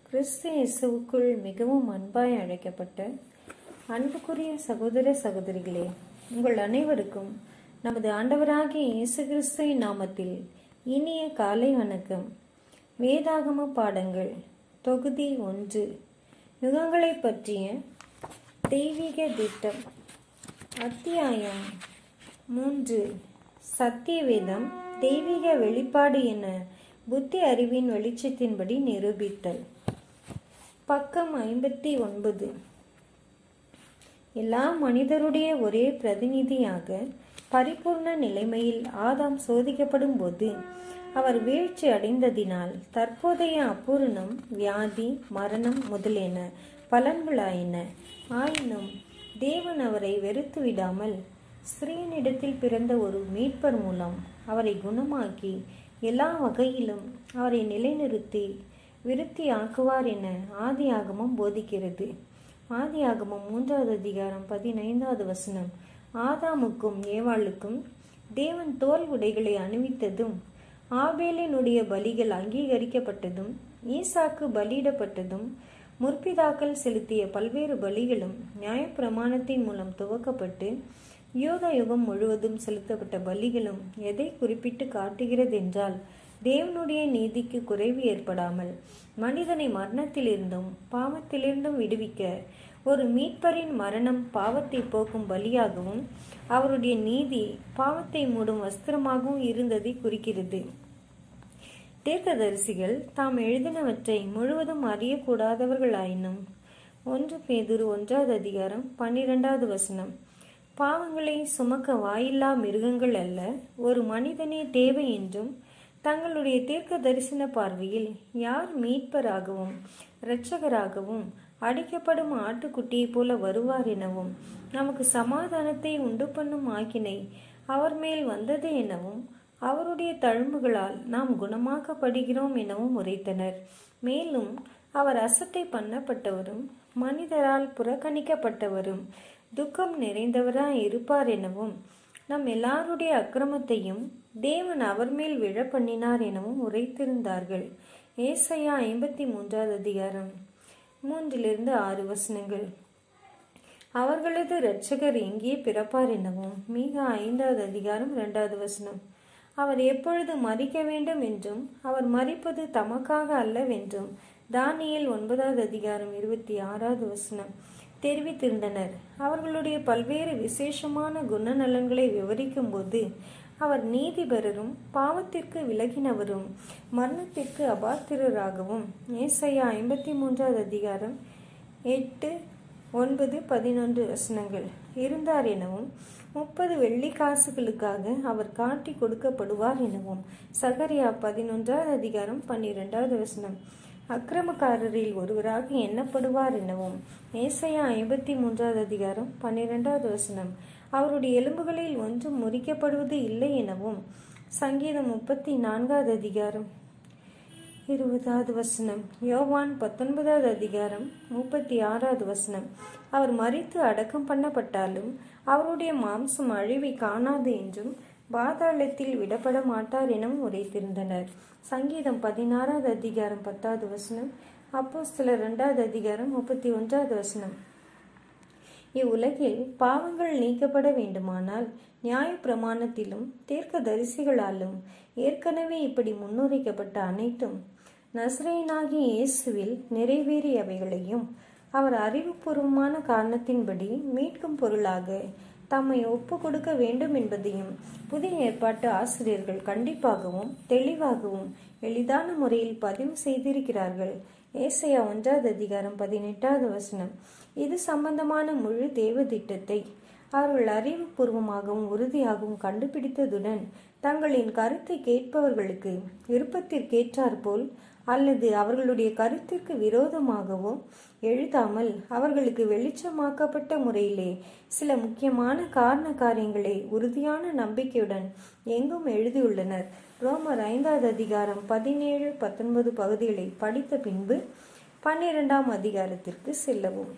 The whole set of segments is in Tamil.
கிறிஸ்து இயேசுவுக்குள் மிகவும் அன்பாய் அழைக்கப்பட்ட அன்புக்குரிய சகோதர சகோதரிகளே உங்கள் அனைவருக்கும் நமது ஆண்டவராகிய இயேசு கிறிஸ்துவின் நாமத்தில் இனிய காலை வணக்கம் வேதாகம பாடங்கள் தொகுதி ஒன்று யுகங்களை பற்றிய தெய்வீக திட்டம் அத்தியாயம் மூன்று சத்திய வேதம் தெய்வீக வெளிப்பாடு என புத்தி அறிவின் வெளிச்சத்தின்படி நிரூபித்தல் பக்கம் ஐம்பத்தி ஒன்பது எல்லா மனிதருடைய ஒரே பிரதிநிதியாக பரிபூர்ண நிலைமையில் ஆதாம் சோதிக்கப்படும் போது அவர் வீழ்ச்சி அடைந்ததினால் தற்போதைய அபூரணம் வியாதி மரணம் முதலியன பலன்களாயின ஆயினும் தேவன் அவரை வெறுத்து விடாமல் ஸ்ரீனிடத்தில் பிறந்த ஒரு மீட்பர் மூலம் அவரை குணமாக்கி எல்லா வகையிலும் அவரை நிலைநிறுத்தி விருத்தி ஆக்குவார் என ஆதியாகமம் போதிக்கிறது ஆதியாகமம் மூன்றாவது அதிகாரம் பதினைந்தாவது வசனம் ஆதாமுக்கும் ஏவாளுக்கும் தேவன் தோல் உடைகளை அணிவித்ததும் ஆபேலினுடைய பலிகள் அங்கீகரிக்கப்பட்டதும் ஈசாக்கு பலியிடப்பட்டதும் முற்பிதாக்கள் செலுத்திய பல்வேறு பலிகளும் நியாயப்பிரமாணத்தின் மூலம் துவக்கப்பட்டு யோக யுகம் முழுவதும் செலுத்தப்பட்ட பலிகளும் எதை குறிப்பிட்டு காட்டுகிறது என்றால் தேவனுடைய நீதிக்கு குறைவு ஏற்படாமல் மனிதனை மரணத்திலிருந்தும் பாவத்திலிருந்தும் விடுவிக்க ஒரு மீட்பரின் மரணம் பாவத்தை போக்கும் பலியாகவும் அவருடைய நீதி பாவத்தை மூடும் வஸ்திரமாகவும் இருந்ததை குறிக்கிறது தீர்க்கதரிசிகள் தாம் எழுதினவற்றை முழுவதும் அறியக்கூடாதவர்களாயினும் ஒன்று பேதுரு ஒன்றாவது அதிகாரம் பன்னிரெண்டாவது வசனம் பாவங்களை சுமக்க வாயில்லா மிருகங்கள் அல்ல ஒரு மனிதனே தேவை என்றும் தங்களுடைய தீர்க்க தரிசன பார்வையில் யார் மீட்பராகவும் இரட்சகராகவும் அடிக்கப்படும் ஆட்டுக்குட்டியைப் போல வருவார் எனவும் நமக்கு சமாதானத்தை உண்டு பண்ணும் ஆக்கினை அவர் மேல் வந்தது எனவும் அவருடைய தழும்புகளால் நாம் குணமாக்கப்படுகிறோம் எனவும் உரைத்தனர் மேலும் அவர் அசட்டை பண்ணப்பட்டவரும் மனிதரால் புறக்கணிக்கப்பட்டவரும் துக்கம் நிறைந்தவராய் இருப்பார் எனவும் நம் எல்லாருடைய அக்கிரமத்தையும் தேவன் அவர் மேல் விழ பண்ணினார் எனவும் உரைத்திருந்தார்கள் ஏசையா ஐம்பத்தி மூன்றாவது அதிகாரம் மூன்றிலிருந்து ஆறு வசனங்கள் அவர்களது இரட்சகர் எங்கே பிறப்பார் எனவும் மிக ஐந்தாவது அதிகாரம் இரண்டாவது வசனம் அவர் எப்பொழுது மறிக்க வேண்டும் என்றும் அவர் மறிப்பது தமக்காக அல்லவென்றும் தானியல் ஒன்பதாவது அதிகாரம் இருபத்தி ஆறாவது வசனம் தெரிவித்திருந்தனர் அவர்களுடைய பல்வேறு விசேஷமான குணநலன்களை விவரிக்கும் போது அவர் நீதிபரரும் பாவத்திற்கு விலகினவரும் மரணத்திற்கு அபாத்திரராகவும் ஏசையா ஐம்பத்தி மூன்றாவது அதிகாரம் எட்டு ஒன்பது பதினொன்று வசனங்கள் இருந்தார் எனவும் முப்பது வெள்ளி காசுகளுக்காக அவர் காட்டி கொடுக்கப்படுவார் எனவும் சகரியா பதினொன்றாவது அதிகாரம் பன்னிரெண்டாவது வசனம் அக்கிரமக்காரரில் ஒருவராக எண்ணப்படுவார் எனவும் ஏசையா ஐம்பத்தி மூன்றாவது அதிகாரம் பன்னிரெண்டாவது வசனம் அவருடைய எலும்புகளில் ஒன்றும் முறிக்கப்படுவது இல்லை எனவும் சங்கீதம் முப்பத்தி நான்காவது அதிகாரம் இருபதாவது வசனம் யோவான் பத்தொன்பதாவது அதிகாரம் முப்பத்தி ஆறாவது வசனம் அவர் மறித்து அடக்கம் பண்ணப்பட்டாலும் அவருடைய மாம்சம் அழிவை காணாது என்றும் பாதாளத்தில் விடப்பட மாட்டார் எனவும் உரைத்திருந்தனர் சங்கீதம் பதினாறாவது அதிகாரம் பத்தாவது வசனம் அப்போ சில இரண்டாவது அதிகாரம் முப்பத்தி ஒன்றாவது வசனம் இவ்வுலகில் பாவங்கள் நீக்கப்பட வேண்டுமானால் நியாய பிரமாணத்திலும் தீர்க்க தரிசிகளாலும் ஏற்கனவே இப்படி முன்னுரைக்கப்பட்ட அனைத்தும் நஸ்ரேனாகி இயேசுவில் நிறைவேறியவைகளையும் அவர் அறிவுபூர்வமான காரணத்தின்படி மீட்கும் பொருளாக தம்மை ஒப்பு கொடுக்க வேண்டும் என்பதையும் புதிய ஏற்பாட்டு ஆசிரியர்கள் கண்டிப்பாகவும் தெளிவாகவும் எளிதான முறையில் பதிவு செய்திருக்கிறார்கள் ஏசையா ஒன்றாவது அதிகாரம் பதினெட்டாவது வசனம் இது சம்பந்தமான முழு தேவ திட்டத்தை அவர்கள் அறிவுபூர்வமாகவும் உறுதியாகவும் கண்டுபிடித்ததுடன் தங்களின் கருத்தை கேட்பவர்களுக்கு விருப்பத்திற்கேற்றாற்போல் அல்லது அவர்களுடைய கருத்திற்கு விரோதமாகவோ எழுதாமல் அவர்களுக்கு வெளிச்சமாக்கப்பட்ட முறையிலே சில முக்கியமான காரண காரியங்களை உறுதியான நம்பிக்கையுடன் எங்கும் எழுதியுள்ளனர் ரோமர் ஐந்தாவது அதிகாரம் பதினேழு பத்தொன்பது பகுதிகளை படித்த பின்பு பன்னிரெண்டாம் அதிகாரத்திற்கு செல்லவும்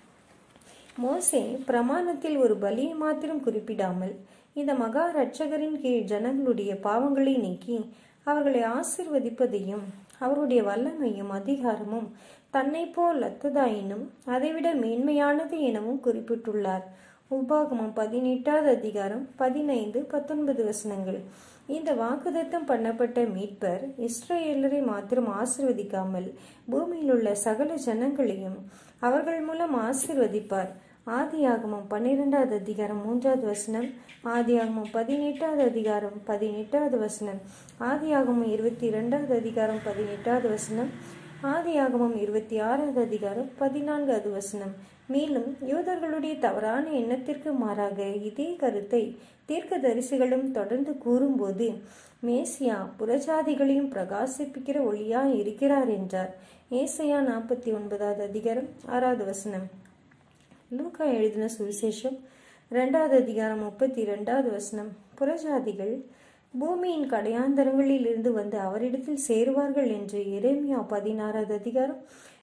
மோசே பிரமாணத்தில் ஒரு பலியை மாத்திரம் குறிப்பிடாமல் இந்த மகா ரட்சகரின் கீழ் ஜனங்களுடைய பாவங்களை நீக்கி அவர்களை ஆசிர்வதிப்பதையும் அவருடைய வல்லமையும் அதிகாரமும் தன்னை போல் அத்ததாயினும் அதைவிட மேன்மையானது எனவும் குறிப்பிட்டுள்ளார் உபாகமம் பதினெட்டாவது அதிகாரம் பதினைந்து பத்தொன்பது வசனங்கள் இந்த வாக்குதத்தம் பண்ணப்பட்ட மீட்பர் இஸ்ரேலரை மாத்திரம் ஆசிர்வதிக்காமல் பூமியில் உள்ள சகல ஜனங்களையும் அவர்கள் மூலம் ஆசிர்வதிப்பார் ஆதியாகமம் பன்னிரெண்டாவது அதிகாரம் மூன்றாவது வசனம் ஆதியாகமம் பதினெட்டாவது அதிகாரம் பதினெட்டாவது வசனம் ஆதியாகமம் இருபத்தி இரண்டாவது அதிகாரம் பதினெட்டாவது வசனம் ஆதியாகமம் இருபத்தி ஆறாவது அதிகாரம் பதினான்காவது வசனம் மேலும் யூதர்களுடைய தவறான எண்ணத்திற்கு மாறாக இதே கருத்தை தீர்க்க தரிசிகளும் தொடர்ந்து கூறும்போது மேசியா புறஜாதிகளையும் பிரகாசிப்பிக்கிற ஒளியா இருக்கிறார் என்றார் ஏசையா நாற்பத்தி ஒன்பதாவது அதிகாரம் ஆறாவது வசனம் லூக்கா எழுதின சுவிசேஷம் இரண்டாவது அதிகாரம் முப்பத்தி இரண்டாவது வசனம் புறஜாதிகள் பூமியின் கடையாந்தரங்களில் இருந்து வந்து அவரிடத்தில் சேருவார்கள் என்று எரேமியா பதினாறாவது அதிகாரம்